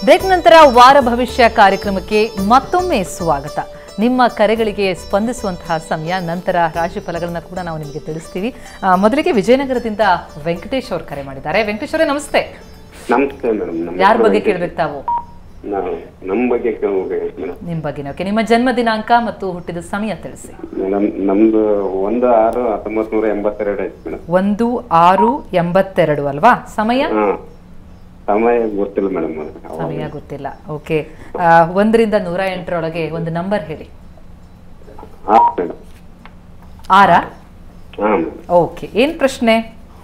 Break ನಂತರ ವಾರ ಭವಿಷ್ಯ ಕಾರ್ಯಕ್ರಮಕ್ಕೆ ಮತ್ತೊಮ್ಮೆ ಸ್ವಾಗತ ನಿಮ್ಮ ಕರೆಗಳಿಗೆ ಸ್ಪಂದಿಸುವಂತಹ ಸಮಯ ನಂತರ ರಾಶಿ ಫಲಗಳನ್ನ ಕೂಡ ನಾವು ನಿಮಗೆ ತಿಳಿಸ್ತೀವಿ ಆ, ಮೊದಲಿಗೆ ವಿಜಯನಗರದಿಂದ ವೆಂಕಟೇಶ್ ಅವರು ಕರೆ ಮಾಡಿದ್ದಾರೆ ವೆಂಕಟೇಶ್ ಅವರೇ ನಮಸ್ತೆ ನಮಸ್ತೆ ಮೇಡಮ್ ನಮ್ಮ ಯಾರ ಬಗ್ಗೆ ಕೇಳ್ಬೇಕು ತಾವು ನಾವು ನಮ್ಮ ಬಗ್ಗೆ ಕೇಳ್ಬೇಕಾಗಿತ್ತು ಮೇಡಮ್ ನಿಮ್ಮ ಬಗ್ಗೆನೇ ಓಕೆ ನಿಮ್ಮ ಜನ್ಮ ದಿನಾಂಕ ಮತ್ತು ಹುಟ್ಟಿದ ಸಮಯ ತಿಳಿಸಿ ಮೇಡಮ್ ನಮ್ದು ಒಂದು ಆರು ಹತ್ತೊಂಬತ್ತು ನೂರ ಎಂಬತ್ತೆರಡು ಐತಿ ಮೇಡಮ್ ಒಂದು ಆರು ಎಂಬತ್ತೆರಡು ಅಲ್ವಾ ಸಮಯ ಹಾ ಸಮಯ ಗೊತ್ತಿಲ್ಲ ಮೇಡಮ್ ಸಮಯ ಗೊತ್ತಿಲ್ಲ ಓಕೆ ಒಂದರಿಂದ ನೂರ ಎಂಟರೊಳಗೆ ಒಂದು ನಂಬರ್ ಹೇಳಿ ಹಾ ಮೇಡಮ್ ಆರಾ ಹಾ ಮೇಡಮ್ ಓಕೆ ಏನ್ ಪ್ರಶ್ನೆ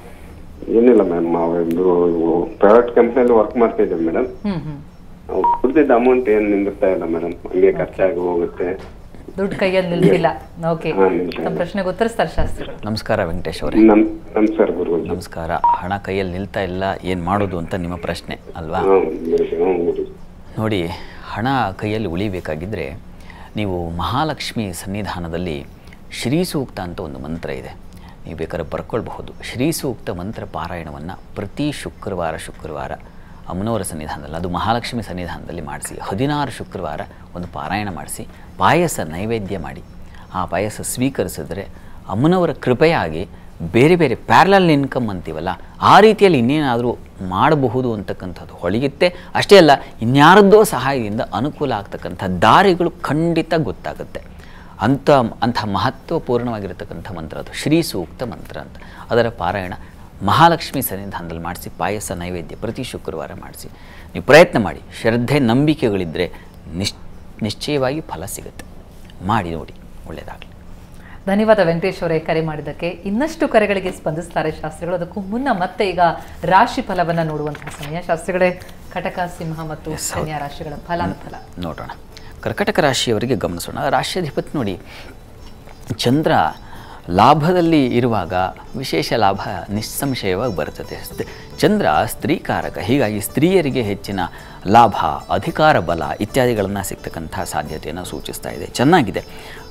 ಏನಿಲ್ಲ ಮೇಡಮ್ ನಾವೊಂದು ಪ್ರೈವೇಟ್ ಕಂಪ್ನಿಯಲ್ಲಿ ವರ್ಕ್ ಮಾಡ್ತಾ ಇದ್ದೇವೆ ಮೇಡಮ್ ಹ್ಮ್ ಹ್ಮ್ ನಾವು ದುಡ್ಡಿದ್ದ ಅಮೌಂಟ್ ಏನು ನಿಂದಿರ್ತಾ ಇಲ್ಲ ಮೇಡಮ್ ಹಂಗೆ ಖರ್ಚಾಗಿ ಹೋಗುತ್ತೆ ದುಡ್ಡು ಕೈಯಲ್ಲಿ ನಿಲ್ಸಿಲ್ಲ ಓಕೆ ಹಾ, ನಿಲ್ಸಿಲ್ಲ. ನಮ್ಮ ಪ್ರಶ್ನೆಗೆ ಉತ್ತರಿಸ್ತಾರೆ ಶಾಸ್ತ್ರಿಗಳು ನಮಸ್ಕಾರ ವೆಂಕಟೇಶ್ ಅವರೇ ನಮ್ ನಮಸ್ಕಾರ ಗುರುಗಳು ನಮಸ್ಕಾರ ಹಣ ಕೈಯಲ್ಲಿ ನಿಲ್ತಾ ಇಲ್ಲ ಏನು ಮಾಡೋದು ಅಂತ ನಿಮ್ಮ ಪ್ರಶ್ನೆ ಅಲ್ವಾ ಹಾ ಗುರುಜಿ ಹ್ಞೂ ಗುರುಜಿ ನೋಡಿ ಹಣ ಕೈಯಲ್ಲಿ ಉಳಿಬೇಕಾಗಿದ್ದರೆ ನೀವು ಮಹಾಲಕ್ಷ್ಮಿ ಸನ್ನಿಧಾನದಲ್ಲಿ ಶ್ರೀ ಸೂಕ್ತ ಅಂತ ಒಂದು ಮಂತ್ರ ಇದೆ ನೀವು ಬೇಕಾದ್ರೆ ಬರ್ಕೊಳ್ಬಹುದು ಶ್ರೀ ಸೂಕ್ತ ಮಂತ್ರ ಪಾರಾಯಣವನ್ನು ಪ್ರತಿ ಶುಕ್ರವಾರ ಶುಕ್ರವಾರ ಅಮ್ಮನವರ ಸನ್ನಿಧಾನದಲ್ಲಿ ಅದು ಮಹಾಲಕ್ಷ್ಮಿ ಸನ್ನಿಧಾನದಲ್ಲಿ ಮಾಡಿಸಿ ಹದಿನಾರು ಶುಕ್ರವಾರ ಒಂದು ಪಾರಾಯಣ ಮಾಡಿಸಿ ಪಾಯಸ ನೈವೇದ್ಯ ಮಾಡಿ ಆ ಪಾಯಸ ಸ್ವೀಕರಿಸಿದ್ರೆ ಅಮ್ಮನವರ ಕೃಪೆಯಾಗಿ ಬೇರೆ ಬೇರೆ ಪ್ಯಾರಲಲ್ ಇನ್ಕಮ್ ಅಂತೀವಲ್ಲ ಆ ರೀತಿಯಲ್ಲಿ ಇನ್ನೇನಾದರೂ ಮಾಡಬಹುದು ಅಂತಕ್ಕಂಥದ್ದು ಹೊಳಿಯುತ್ತೆ ಅಷ್ಟೇ ಅಲ್ಲ ಇನ್ಯಾರದ್ದೋ ಸಹಾಯದಿಂದ ಅನುಕೂಲ ಆಗ್ತಕ್ಕಂಥ ದಾರಿಗಳು ಖಂಡಿತ ಗೊತ್ತಾಗುತ್ತೆ ಅಂಥ ಅಂಥ ಮಹತ್ವಪೂರ್ಣವಾಗಿರತಕ್ಕಂಥ ಮಂತ್ರ ಅದು ಶ್ರೀ ಸೂಕ್ತ ಮಂತ್ರ ಅಂತ ಅದರ ಪಾರಾಯಣ ಮಹಾಲಕ್ಷ್ಮಿ ಸನ್ನಿಧಾನದಲ್ಲಿ ಮಾಡಿಸಿ ಪಾಯಸ ನೈವೇದ್ಯ ಪ್ರತಿ ಶುಕ್ರವಾರ ಮಾಡಿಸಿ ನೀವು ಪ್ರಯತ್ನ ಮಾಡಿ ಶ್ರದ್ಧೆ ನಂಬಿಕೆಗಳಿದ್ದರೆ ನಿಶ್ ನಿಶ್ಚಯವಾಗಿ ಫಲ ಸಿಗುತ್ತೆ ಮಾಡಿ ನೋಡಿ ಒಳ್ಳೆಯದಾಗಲಿ ಧನ್ಯವಾದ ವೆಂಕಟೇಶ್ ಅವರೇ ಕರೆ ಮಾಡಿದ್ದಕ್ಕೆ ಇನ್ನಷ್ಟು ಕರೆಗಳಿಗೆ ಸ್ಪಂದಿಸ್ತಾರೆ ಶಾಸ್ತ್ರಿಗಳು ಅದಕ್ಕೂ ಮುನ್ನ ಮತ್ತೆ ಈಗ ರಾಶಿ ಫಲವನ್ನ ನೋಡುವಂತಹ ಸಮಯ ಶಾಸ್ತ್ರಿಗಳೇ ಕಟಕ ಸಿಂಹ ಮತ್ತು ಕನ್ಯಾ ರಾಶಿಗಳ ಫಲಾನುಫಲ ನೋಡೋಣ ಕರ್ಕಟಕ ರಾಶಿಯವರಿಗೆ ಗಮನಿಸೋಣ ರಾಶಿಯಾಧಿಪತಿ ನೋಡಿ ಚಂದ್ರ ಲಾಭದಲ್ಲಿ ಇರುವಾಗ ವಿಶೇಷ ಲಾಭ ನಿಸ್ಸಂಶಯವಾಗಿ ಬರುತ್ತದೆ ಸ್ತ್- ಚಂದ್ರ ಸ್ತ್ರೀಕಾರಕ ಹೀಗಾಗಿ ಸ್ತ್ರೀಯರಿಗೆ ಹೆಚ್ಚಿನ ಲಾಭ ಅಧಿಕಾರ ಬಲ ಇತ್ಯಾದಿಗಳನ್ನು ಸಿಗ್ತಕ್ಕಂಥ ಸಾಧ್ಯತೆಯನ್ನು ಸೂಚಿಸ್ತಾ ಇದೆ ಚೆನ್ನಾಗಿದೆ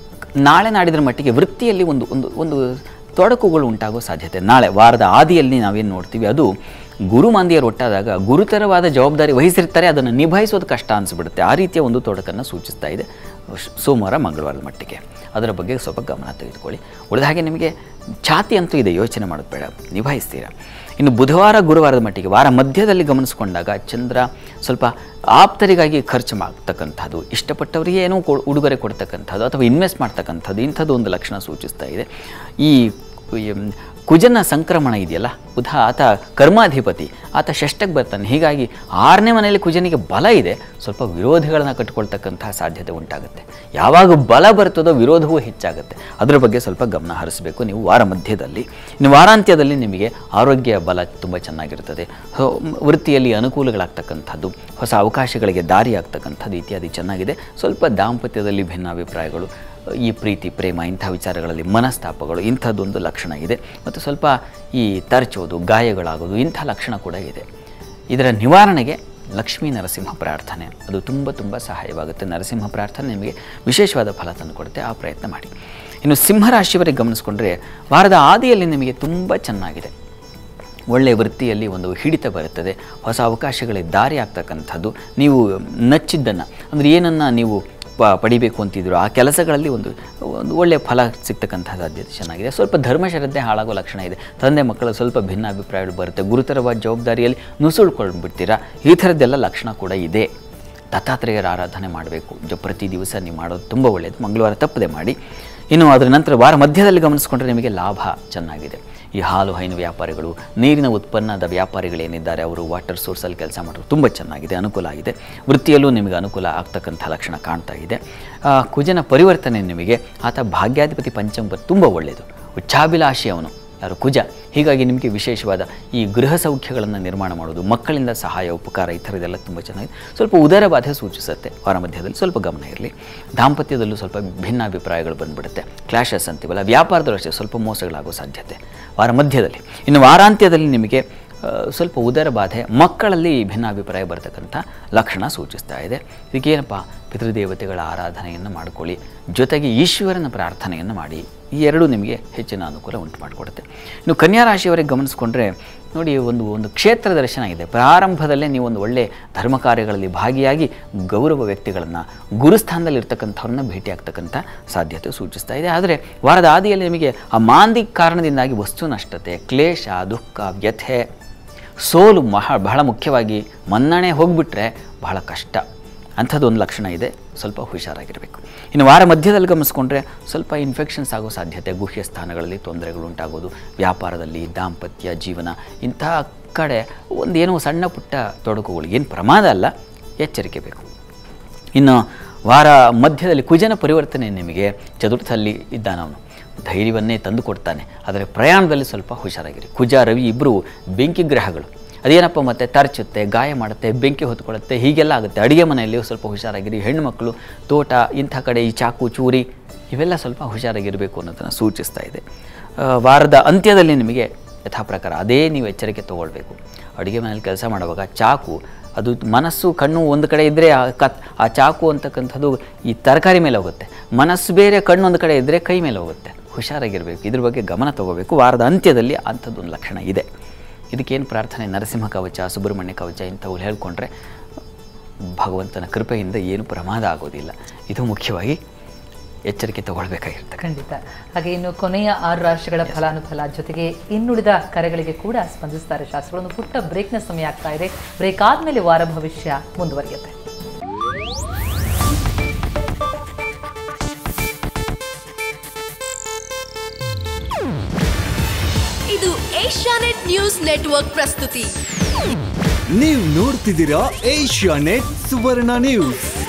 ನಾಳೆ ನಾಡಿದ್ರ ಮಟ್ಟಿಗೆ ವೃತ್ತಿಯಲ್ಲಿ ಒಂದು ಒಂದು ಒಂದು ತೊಡಕುಗಳು ಉಂಟಾಗೋ ಸಾಧ್ಯತೆ ನಾಳೆ ವಾರದ ಆದಿಯಲ್ಲಿ ನಾವೇನು ನೋಡ್ತೀವಿ ಅದು ಗುರುಮಾಂದಿಯರು ಒಟ್ಟಾದಾಗ ಗುರುತರವಾದ ಜವಾಬ್ದಾರಿ ವಹಿಸಿರ್ತಾರೆ ಅದನ್ನು ನಿಭಾಯಿಸೋದು ಕಷ್ಟ ಅನಿಸ್ಬಿಡುತ್ತೆ ಆ ರೀತಿಯ ಒಂದು ತೊಡಕನ್ನು ಸೂಚಿಸ್ತಾ ಇದೆ ಶ್- ಸೋಮವಾರ ಮಂಗಳವಾರದ ಮಟ್ಟಿಗೆ ಅದರ ಬಗ್ಗೆ ಸ್ವಲ್ಪ ಗಮನ ತೆಗೆದುಕೊಳ್ಳಿ ಉಳಿದ ಹಾಗೆ ನಿಮಗೆ ಛಾತಿ ಅಂತೂ ಇದೆ ಯೋಚನೆ ಮಾಡೋದು ಬೇಡ ನಿಭಾಯಿಸ್ತೀರಾ ಇನ್ನು ಬುಧವಾರ ಗುರುವಾರದ ಮಟ್ಟಿಗೆ ವಾರ ಮಧ್ಯದಲ್ಲಿ ಗಮನಿಸ್ಕೊಂಡಾಗ ಚಂದ್ರ ಸ್ವಲ್ಪ ಆಪ್ತರಿಗಾಗಿ ಖರ್ಚು ಮಾಡ್ತಕ್ಕಂಥದ್ದು ಇಷ್ಟಪಟ್ಟವರಿಗೆ ಏನೋ ಕೊ ಉಡುಗೊರೆ ಕೊಡ್ತಕ್ಕಂಥದ್ದು ಅಥವಾ ಇನ್ವೆಸ್ಟ್ ಮಾಡ್ತಕ್ಕಂಥದ್ದು ಇಂಥದ್ದು ಒಂದು ಲಕ್ಷಣ ಸೂಚಿಸ್ತಾ ಇದೆ ಈ ಈ, ಮ್, ಕುಜನ ಸಂಕ್ರಮಣ ಇದೆಯಲ್ಲ ಬುಧ ಆತ ಕರ್ಮಾಧಿಪತಿ ಆತ ಷಷ್ಟಕ್ಕೆ ಬರ್ತಾನೆ ಹೀಗಾಗಿ ಆರನೇ ಮನೆಯಲ್ಲಿ ಕುಜನಿಗೆ ಬಲ ಇದೆ ಸ್ವಲ್ಪ ವಿರೋಧಿಗಳನ್ನ ಕಟ್ಟಿಕೊಳ್ತಕ್ಕಂತಹ ಸಾಧ್ಯತೆ ಉಂಟಾಗುತ್ತೆ ಯಾವಾಗ ಬಲ ಬರ್ತದೋ ವಿರೋಧವೂ ಹೆಚ್ಚಾಗುತ್ತೆ ಅದರ ಬಗ್ಗೆ ಸ್ವಲ್ಪ ಗಮನ ಹರಿಸಬೇಕು ನೀವು ವಾರ ಮಧ್ಯದಲ್ಲಿ ಇನ್ನು ವಾರಾಂತ್ಯದಲ್ಲಿ ನಿಮಗೆ ಆರೋಗ್ಯ ಬಲ ತುಂಬ ಚೆನ್ನಾಗಿರ್ತದೆ ಸೊ ಮ್, ವೃತ್ತಿಯಲ್ಲಿ ಅನುಕೂಲಗಳಾಗ್ತಕ್ಕಂಥದ್ದು ಹೊಸ ಅವಕಾಶಗಳಿಗೆ ದಾರಿ ಆಗ್ತಕ್ಕಂಥದ್ದು ಇತ್ಯಾದಿ ಚೆನ್ನಾಗಿದೆ ಸ್ವಲ್ಪ ದಾಂಪತ್ಯದಲ್ಲಿ ಭಿನ್ನಾಭಿಪ್ರಾಯಗಳು ಈ ಪ್ರೀತಿ ಪ್ರೇಮ ಇಂಥ ವಿಚಾರಗಳಲ್ಲಿ ಮನಸ್ತಾಪಗಳು ಇಂಥದ್ದೊಂದು ಲಕ್ಷಣ ಇದೆ ಮತ್ತು ಸ್ವಲ್ಪ ಈ ತರ್ಚೋದು ಗಾಯಗಳಾಗೋದು ಇಂಥ ಲಕ್ಷಣ ಕೂಡ ಇದೆ ಇದರ ನಿವಾರಣೆಗೆ ಲಕ್ಷ್ಮೀ ನರಸಿಂಹ ಪ್ರಾರ್ಥನೆ ಅದು ತುಂಬ ತುಂಬ ಸಹಾಯವಾಗುತ್ತೆ ನರಸಿಂಹ ಪ್ರಾರ್ಥನೆ ನಿಮಗೆ ವಿಶೇಷವಾದ ಫಲ ತಂದುಕೊಡುತ್ತೆ ಆ ಪ್ರಯತ್ನ ಮಾಡಿ ಇನ್ನು ಸಿಂಹರಾಶಿಯವರಿಗೆ ಗಮನಿಸ್ಕೊಂಡ್ರೆ ವಾರದ ಆದಿಯಲ್ಲಿ ನಿಮಗೆ ತುಂಬ ಚೆನ್ನಾಗಿದೆ ಒಳ್ಳೆಯ ವೃತ್ತಿಯಲ್ಲಿ ಒಂದು ಹಿಡಿತ ಬರುತ್ತದೆ ಹೊಸ ಅವಕಾಶಗಳಿಗೆ ದಾರಿ ಆಗ್ತಕ್ಕಂಥದ್ದು ನೀವು ನಚ್ಚಿದ್ದನ್ನು ಅಂದರೆ ಏನನ್ನು ನೀವು ಪ ಪಡಿಬೇಕು ಅಂತಿದ್ರು ಆ ಕೆಲಸಗಳಲ್ಲಿ ಒಂದು ಒಂದು ಒಳ್ಳೆಯ ಫಲ ಸಿಗ್ತಕ್ಕಂಥ ಸಾಧ್ಯತೆ ಚೆನ್ನಾಗಿದೆ ಸ್ವಲ್ಪ ಧರ್ಮಶ್ರದ್ಧೆ ಹಾಳಾಗೋ ಲಕ್ಷಣ ಇದೆ ತಂದೆ ಮಕ್ಕಳ ಸ್ವಲ್ಪ ಭಿನ್ನಾಭಿಪ್ರಾಯಗಳು ಬರುತ್ತೆ ಗುರುತರವಾದ ಜವಾಬ್ದಾರಿಯಲ್ಲಿ ನುಸುಳ್ಕೊಂಡ್ಬಿಡ್ತೀರಾ ಈ ಥರದ್ದೆಲ್ಲ ಲಕ್ಷಣ ಕೂಡ ಇದೆ ದತ್ತಾತ್ರೇಯರ ಆರಾಧನೆ ಮಾಡಬೇಕು ಜ ಪ್ರತಿ ದಿವಸ ನೀವು ಮಾಡೋದು ತುಂಬ ಒಳ್ಳೆಯದು ಮಂಗಳವಾರ ತಪ್ಪದೆ ಮಾಡಿ ಇನ್ನು ಅದರ ನಂತರ ವಾರ ಮಧ್ಯದಲ್ಲಿ ಗಮನಿಸ್ಕೊಂಡ್ರೆ ನಿಮಗೆ ಲಾಭ ಚೆನ್ನಾಗಿದೆ ಈ ಹಾಲು ಹೈನು ವ್ಯಾಪಾರಿಗಳು ನೀರಿನ ಉತ್ಪನ್ನದ ವ್ಯಾಪಾರಿಗಳೇನಿದ್ದಾರೆ ಅವರು ವಾಟರ್ ಸೋರ್ಸಲ್ಲಿ ಕೆಲಸ ಮಾಡೋದು ತುಂಬ ಚೆನ್ನಾಗಿದೆ ಅನುಕೂಲ ಆಗಿದೆ ವೃತ್ತಿಯಲ್ಲೂ ನಿಮಗೆ ಅನುಕೂಲ ಆಗ್ತಕ್ಕಂಥ ಲಕ್ಷಣ ಕಾಣ್ತಾ ಇದೆ ಆ, ಕುಜನ ಪರಿವರ್ತನೆ ನಿಮಗೆ ಆತ ಭಾಗ್ಯಾಧಿಪತಿ ಪಂಚಮ ತುಂಬ ಒಳ್ಳೆಯದು ಉಚ್ಚಾಭಿಲಾಷಿ ಅವನು ಯಾರು ಕುಜ ಹೀಗಾಗಿ ನಿಮಗೆ ವಿಶೇಷವಾದ ಈ ಗೃಹ ಸೌಖ್ಯಗಳನ್ನು ನಿರ್ಮಾಣ ಮಾಡೋದು ಮಕ್ಕಳಿಂದ ಸಹಾಯ ಉಪಕಾರ ಈ ಥರದ್ದೆಲ್ಲ ತುಂಬ ಚೆನ್ನಾಗಿದೆ ಸ್ವಲ್ಪ ಉದರ ಬಾಧೆ ಸೂಚಿಸುತ್ತೆ ವಾರ ಮಧ್ಯದಲ್ಲಿ ಸ್ವಲ್ಪ ಗಮನ ಇರಲಿ ದಾಂಪತ್ಯದಲ್ಲೂ ಸ್ವಲ್ಪ ಭಿನ್ನಾಭಿಪ್ರಾಯಗಳು ಬಂದ್ಬಿಡುತ್ತೆ ಕ್ಲಾಶಸ್ ಅಂತೀವಲ್ಲ ವ್ಯಾಪಾರದಲ್ಲೂ ಅಷ್ಟೇ ಸ್ವಲ್ಪ ಮೋಸಗಳಾಗೋ ಸಾಧ್ಯತೆ ವಾರ ಮಧ್ಯದಲ್ಲಿ ಇನ್ನು ವಾರಾಂತ್ಯದಲ್ಲಿ ನಿಮಗೆ ಆ, ಸ್ವಲ್ಪ ಉದರ ಬಾಧೆ ಮಕ್ಕಳಲ್ಲಿ ಭಿನ್ನಾಭಿಪ್ರಾಯ ಬರ್ತಕ್ಕಂಥ ಲಕ್ಷಣ ಸೂಚಿಸ್ತಾ ಇದೆ ಇದಕ್ಕೇನಪ್ಪ ಪಿತೃದೇವತೆಗಳ ಆರಾಧನೆಯನ್ನು ಮಾಡಿಕೊಳ್ಳಿ ಜೊತೆಗೆ ಈಶ್ವರನ ಪ್ರಾರ್ಥನೆಯನ್ನು ಮಾಡಿ ಈ ಎರಡೂ ನಿಮಗೆ ಹೆಚ್ಚಿನ ಅನುಕೂಲ ಉಂಟು ಮಾಡಿಕೊಡುತ್ತೆ ಇನ್ನು ಕನ್ಯಾ ರಾಶಿಯವರಿಗೆ ಗಮನಿಸ್ಕೊಂಡ್ರೆ ನೋಡಿ ಒಂದು ಒಂದು ಕ್ಷೇತ್ರ ದರ್ಶನ ಇದೆ ಪ್ರಾರಂಭದಲ್ಲೇ ನೀವು ಒಂದು ಒಳ್ಳೆ ಧರ್ಮ ಕಾರ್ಯಗಳಲ್ಲಿ ಭಾಗಿಯಾಗಿ ಗೌರವ ವ್ಯಕ್ತಿಗಳನ್ನು ಗುರುಸ್ಥಾನದಲ್ಲಿ ಇರ್ತಕ್ಕಂಥವ್ರನ್ನ ಭೇಟಿ ಆಗ್ತಕ್ಕಂಥ ಸಾಧ್ಯತೆ ಸೂಚಿಸ್ತಾ ಇದೆ ಆದರೆ ವಾರದ ಆದಿಯಲ್ಲಿ ನಿಮಗೆ ಆ ಮಾಂದಿ ಕಾರಣದಿಂದಾಗಿ ವಸ್ತು ನಷ್ಟತೆ ಕ್ಲೇಶ ದುಃಖ ವ್ಯಥೆ ಸೋಲು ಮಹ ಬಹಳ ಮುಖ್ಯವಾಗಿ ಮನ್ನಣೆ ಹೋಗಿಬಿಟ್ರೆ ಬಹಳ ಕಷ್ಟ ಅಂಥದ್ದೊಂದು ಲಕ್ಷಣ ಇದೆ ಸ್ವಲ್ಪ ಹುಷಾರಾಗಿರಬೇಕು ಇನ್ನು ವಾರ ಮಧ್ಯದಲ್ಲಿ ಗಮನಿಸ್ಕೊಂಡ್ರೆ ಸ್ವಲ್ಪ ಇನ್ಫೆಕ್ಷನ್ಸ್ ಆಗೋ ಸಾಧ್ಯತೆ ಗುಹ್ಯ ಸ್ಥಾನಗಳಲ್ಲಿ ತೊಂದರೆಗಳು ಉಂಟಾಗೋದು ವ್ಯಾಪಾರದಲ್ಲಿ ದಾಂಪತ್ಯ ಜೀವನ ಇಂಥ ಕಡೆ ಒಂದೇನೋ ಸಣ್ಣ ಪುಟ್ಟ ತೊಡಕುಗಳು ಏನು ಪ್ರಮಾದ ಅಲ್ಲ ಎಚ್ಚರಿಕೆ ಬೇಕು ಇನ್ನು ವಾರ ಮಧ್ಯದಲ್ಲಿ ಕುಜನ ಪರಿವರ್ತನೆ ನಿಮಗೆ ಚತುರ್ಥಲ್ಲಿ ಇದ್ದಾನವನು ಧೈರ್ಯವನ್ನೇ ತಂದು ಕೊಡ್ತಾನೆ ಆದರೆ ಪ್ರಯಾಣದಲ್ಲಿ ಸ್ವಲ್ಪ ಹುಷಾರಾಗಿರಿ ಕುಜ ರವಿ ಇಬ್ಬರು ಬೆಂಕಿ ಗ್ರಹಗಳು ಅದೇನಪ್ಪ ಮತ್ತೆ ತರ್ಚುತ್ತೆ ಗಾಯ ಮಾಡುತ್ತೆ ಬೆಂಕಿ ಹೊತ್ಕೊಳ್ಳುತ್ತೆ ಹೀಗೆಲ್ಲ ಆಗುತ್ತೆ ಅಡುಗೆ ಮನೆಯಲ್ಲಿ ಸ್ವಲ್ಪ ಹುಷಾರಾಗಿರಿ ಹೆಣ್ಣುಮಕ್ಕಳು ತೋಟ ಇಂಥ ಕಡೆ ಈ ಚಾಕು ಚೂರಿ ಇವೆಲ್ಲ ಸ್ವಲ್ಪ ಹುಷಾರಾಗಿರಬೇಕು ಅನ್ನೋದನ್ನು ಸೂಚಿಸ್ತಾ ಇದೆ ಆ, ವಾರದ ಅಂತ್ಯದಲ್ಲಿ ನಿಮಗೆ ಯಥಾ ಪ್ರಕಾರ ಅದೇ ನೀವು ಎಚ್ಚರಿಕೆ ತೊಗೊಳ್ಬೇಕು ಅಡುಗೆ ಮನೇಲಿ ಕೆಲಸ ಮಾಡುವಾಗ ಚಾಕು ಅದು ಮನಸ್ಸು ಕಣ್ಣು ಒಂದು ಕಡೆ ಇದ್ದರೆ ಆ ಕತ್ ಆ ಚಾಕು ಅಂತಕ್ಕಂಥದ್ದು ಈ ತರಕಾರಿ ಮೇಲೆ ಹೋಗುತ್ತೆ ಮನಸ್ಸು ಬೇರೆ ಕಣ್ಣು ಒಂದು ಕಡೆ ಇದ್ದರೆ ಕೈ ಮೇಲೆ ಹೋಗುತ್ತೆ ಹುಷಾರಾಗಿರಬೇಕು ಇದ್ರ ಬಗ್ಗೆ ಗಮನ ತಗೋಬೇಕು ವಾರದ ಅಂತ್ಯದಲ್ಲಿ ಅಂಥದ್ದೊಂದು ಲಕ್ಷಣ ಇದೆ ಇದಕ್ಕೇನು ಪ್ರಾರ್ಥನೆ ನರಸಿಂಹ ಕವಚ ಸುಬ್ರಹ್ಮಣ್ಯ ಕವಚ ಇಂಥವು ಹೇಳ್ಕೊಂಡ್ರೆ ಭಗವಂತನ ಕೃಪೆಯಿಂದ ಏನು ಪ್ರಮಾದ ಆಗೋದಿಲ್ಲ ಇದು ಮುಖ್ಯವಾಗಿ ಎಚ್ಚರಿಕೆ ತಗೊಳ್ಬೇಕಾಗಿರ್ತದೆ ಖಂಡಿತ ಹಾಗೆ ಇನ್ನು ಕೊನೆಯ ಆರು ರಾಶಿಗಳ ಫಲಾನುಫಲ ಜೊತೆಗೆ ಇನ್ನುಳಿದ ಕರೆಗಳಿಗೆ ಕೂಡ ಸ್ಪಂದಿಸ್ತಾರೆ ಶಾಸ್ತ್ರಗಳು ಒಂದು ಪುಟ್ಟ ಬ್ರೇಕ್ನ ಸಮಯ ಆಗ್ತಾ ಇದೆ ಬ್ರೇಕ್ ಆದ್ಮೇಲೆ ವಾರ ಭವಿಷ್ಯ ಮುಂದುವರಿಯುತ್ತೆ ಇದು ಏಷ್ಯಾನೆಟ್ ನ್ಯೂಸ್ ನೆಟ್ವರ್ಕ್ ಪ್ರಸ್ತುತಿ ನೀವು ನೋಡ್ತಿದ್ದೀರಾ ಏಷ್ಯಾ ನೆಟ್ ಸುವರ್ಣ ನ್ಯೂಸ್